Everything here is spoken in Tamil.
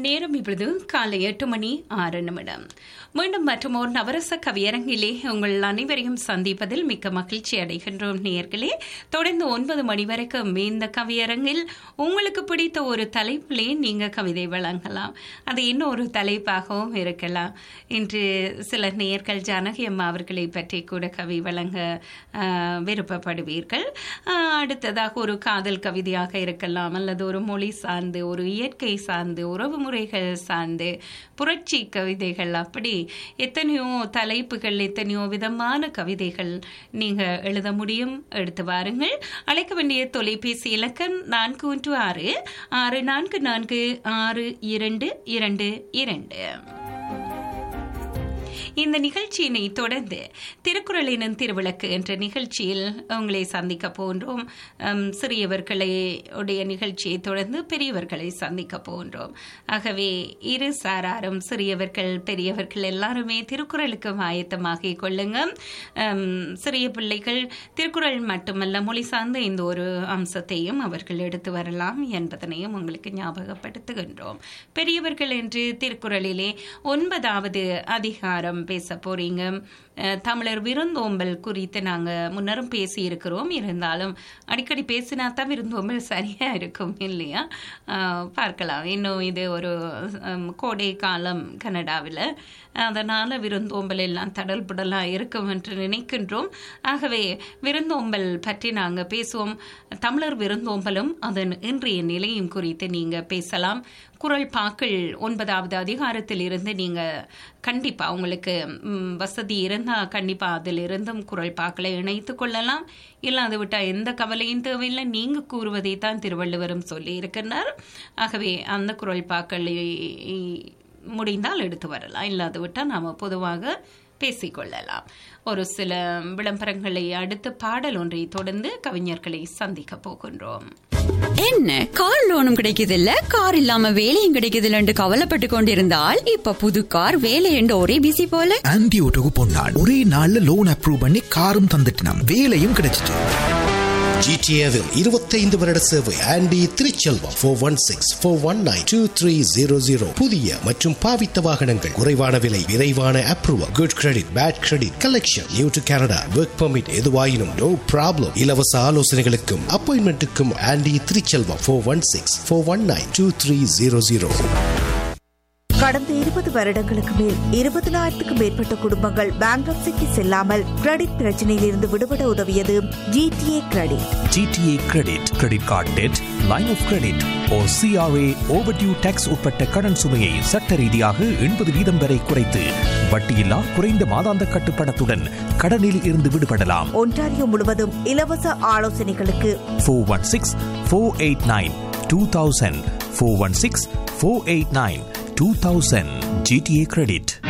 நேரம் இப்பொழுது காலை எட்டு மணி ஆறு நிமிடம் மீண்டும் மற்றும் ஒரு நவரச கவியரங்கிலே உங்கள் அனைவரையும் சந்திப்பதில் மிக்க மகிழ்ச்சி அடைகின்றோம் நேர்களே தொடர்ந்து ஒன்பது மணி வரைக்கும் இந்த கவியரங்கில் உங்களுக்கு பிடித்த ஒரு தலைப்பிலே நீங்க கவிதை வழங்கலாம் அது இன்னும் ஒரு தலைப்பாகவும் இருக்கலாம் இன்று சில நேர்கள் ஜானகி அம்மா அவர்களை பற்றி கூட கவி வழங்க ஆஹ், விருப்பப்படுவீர்கள் ஆஹ், அடுத்ததாக ஒரு காதல் கவிதையாக இருக்கலாம் அல்லது ஒரு மொழி சார்ந்து ஒரு இயற்கை சார்ந்து உறவு முறைகள் சார்ந்து புரட்சி கவிதைகள் அப்படி எத்தனையோ தலைப்புகள் எத்தனையோ விதமான கவிதைகள் நீங்க எழுத முடியும் எடுத்து வாருங்கள் அழைக்க வேண்டிய தொலைபேசி இலக்கம் நான்கு ஒன்று ஆறு ஆறு நான்கு நான்கு ஆறு இரண்டு இரண்டு இரண்டு இந்த நிகழ்ச்சியினை தொடர்ந்து திருக்குறளின் திருவிளக்கு என்ற நிகழ்ச்சியில் உங்களை சந்திக்க போன்றோம் உம், சிறியவர்களை உடைய நிகழ்ச்சியை தொடர்ந்து பெரியவர்களை சந்திக்க போன்றோம் ஆகவே இரு சாராரும் சிறியவர்கள் பெரியவர்கள் எல்லாருமே திருக்குறளுக்கு ஆயத்தமாகிக் கொள்ளுங்க உம், சிறிய பிள்ளைகள் திருக்குறள் மட்டுமல்ல மொழி சார்ந்த இந்த ஒரு அம்சத்தையும் அவர்கள் எடுத்து வரலாம் என்பதனையும் உங்களுக்கு ஞாபகப்படுத்துகின்றோம் பெரியவர்கள் என்று திருக்குறளிலே ஒன்பதாவது அதிகாரம் பேச போறீங்க அஹ், தமிழர் விருந்தோம்பல் குறித்து நாங்க முன்னரும் பேசி இருக்கிறோம் இருந்தாலும் அடிக்கடி பேசினா தான் விருந்தோம்பல் சரியா இருக்கும் இல்லையா அஹ், பார்க்கலாம் இன்னும் இது ஒரு ஹம், கோடை காலம் கனடாவில் அதனால விருந்தோம்பல் எல்லாம் தடல் புடலா இருக்கும் என்று நினைக்கின்றோம் ஆகவே விருந்தோம்பல் பற்றி நாங்க பேசுவோம் தமிழர் விருந்தோம்பலும் அதன் இன்றைய நிலையும் குறித்து நீங்க பேசலாம் குரல் பாக்கள் ஒன்பதாவது அதிகாரத்தில் இருந்து நீங்க கண்டிப்பா உங்களுக்கு ம், வசதி இருந்தா கண்டிப்பா அதில் இருந்தும் குரல் பாக்களை இணைத்துக் கொள்ளலாம் இல்லாது விட்டா எந்த கவலையும் தேவையில்லை நீங்க கூறுவதை தான் திருவள்ளுவரும் சொல்லி இருக்கின்றார் ஆகவே அந்த குரல் பாக்களை முடிந்தால் எடுத்து வரலாம் இல்லாது விட்டால் நாம பொதுவாக பேசிக்கொள்ளலாம் ஒரு சில விளம்பரங்களை அடுத்து பாடல் ஒன்றை தொடர்ந்து கவிஞர்களை சந்திக்க போகின்றோம் என்ன கார் லோனும் கிடைக்குது இல்ல கார் இல்லாம வேலையும் கிடைக்குது இல்லன்னு கவலைப்பட்டு கொண்டிருந்தால் இப்ப புது கார் வேலை என்று ஒரே பிசி போல ஆன்டி ஓட்டோக்கு பொன்னாள் ஒரே நாள்ல லோன் அப்ரூவ் பண்ணி காரும் தந்துட்டினாம் வேலையும் கிடைச்சிட்டு ஜிடிஏவில் இருபத்தைந்து வருட சேவை Andy Thiruchelvam four one six four one nine two three zero zero புதிய மற்றும் பாவித்த வாகனங்கள் குறைவான விலை விரைவான approval good credit bad credit collection new to Canada work permit எதுவாயினும் நோ ப்ராப்ளம் இலவச ஆலோசனைகளுக்கும் அப்பாயின்மெண்ட்டுக்கும் Andy Thiruchelvam four one six four one nine two three zero zero கடந்த இருபது வருடங்களுக்கு மேல் இருபதனாயிரத்துக்கும் மேற்பட்ட குடும்பங்கள் பேங்க்ரப்சிக்கு செல்லாமல் கிரெடிட் பிரச்சனையில் இருந்து விடுபட உதவியது GTA credit GTA credit credit card debt line of credit or CRA overdue tax உட்பட்ட கடன் சுமையை சட்ட ரீதியாக எண்பது வீதம் வரை குறைத்து வட்டியில்லா குறைந்த மாதாந்த கட்டுப்பணத்துடன் கடனில் இருந்து விடுபடலாம் ஒன்டாரியோ முழுவதும் இலவச ஆலோசனைகளுக்கு four one six four eight nine two thousand four one six four eight nine two thousand GTA credit